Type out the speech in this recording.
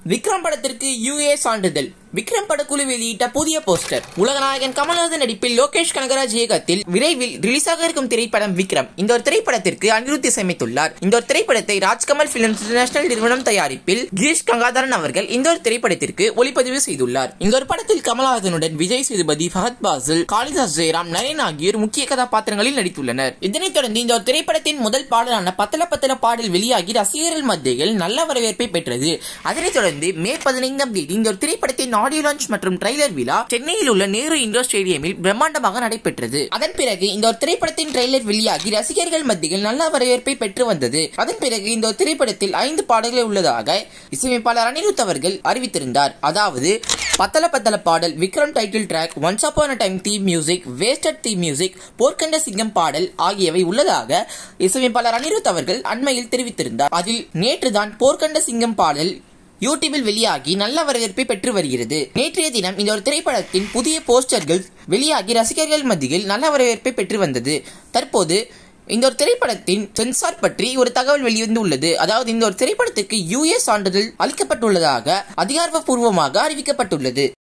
விக்ரம் படத்திற்கு யுஏ சான்றிதழ் விக்ரம் படக்குழு வெளியிட்ட புதிய போஸ்டர் உலகநாயகன் கமல்ஹாசன் நடிப்பில் லோகேஷ் கனகராஜ் இயக்கத்தில் விரைவில் ரிலீஸ் ஆக இருக்கும் திரைப்படம் விக்ரம் இந்த ஒரு திரைப்படத்திற்கு அனிருத் இசையமைத்துள்ளார் இந்த ஒரு திரைப்படத்தை ராஜ்கமல் பிலிம்ஸ் இன்டர்நேஷனல் நிறுவனம் தயாரிப்பில் கிரீஷ் கங்காதரன் அவர்கள் இந்த ஒரு திரைப்படத்திற்கு ஒளிப்பதிவு செய்துள்ளார் இந்த ஒரு படத்தில் கமல்ஹாசனுடன் விஜய் சேதுபதி ஃபஹத் பாசில் காளிதாஸ் ஜெயராம் நரேன் ஆகியோர் முக்கிய கதாபாத்திரங்களில் நடித்துள்ளனர் இதனைத் தொடர்ந்து இந்த ஒரு திரைப்படத்தின் முதல் பாடலான பத்தல பத்தல பாடல் வெளியாகி ரசிகர்கள் மத்தியில் நல்ல வரவேற்பை பெற்றது அதனைத் தொடர்ந்து மே பதினைந்தாம் தேதி இந்த ஒரு திரைப்படத்தின் ஆடியோ லான்ச் மற்றும் ட்ரைலர் விழா சென்னையில் உள்ள நேரு இண்டோர் ஸ்டேடியமில் பிரம்மாண்டமாக நடைபெற்றது அதன் பிறகு இந்த ஒரு திரைப்படத்தின் ட்ரைலர் வெளியாகி ரசிகர்கள் மத்தியில் நல்ல வரவேற்பை பெற்று வந்தது அதன் பிறகு இந்த ஒரு திரைப்படத்தில் ஐந்து பாடல்கள் உள்ளதாக இசையமைப்பாளர் அனிருத் அவர்கள் அறிவித்திருந்தார் அதாவது பத்தல பத்தல பாடல் Vikram title track once upon time theme music wasted theme music Porkanda Singam பாடல் ஆகியவை உள்ளதாக இசையமைப்பாளர் அனிருத் அவர்கள் அண்மையில் தெரிவித்திருந்தார் அதில் நேற்றுதான் போர்க்கண்ட சிங்கம் பாடல் யூடியூபில் வெளியாகி நல்ல வரவேற்பை பெற்று வருகிறது நேற்றைய தினம் இந்த ஒரு திரைப்படத்தின் புதிய போஸ்டர்கள் வெளியாகி ரசிகர்கள் மத்தியில் நல்ல வரவேற்பை பெற்று வந்தது தற்போது இந்த ஒரு திரைப்படத்தின் சென்சார் பற்றி ஒரு தகவல் வெளிவந்து உள்ளது அதாவது இந்த ஒரு திரைப்படத்திற்கு யுஎஸ் சான்றிதழ் அளிக்கப்பட்டுள்ளதாக அதிகாரப்பூர்வமாக அறிவிக்கப்பட்டுள்ளது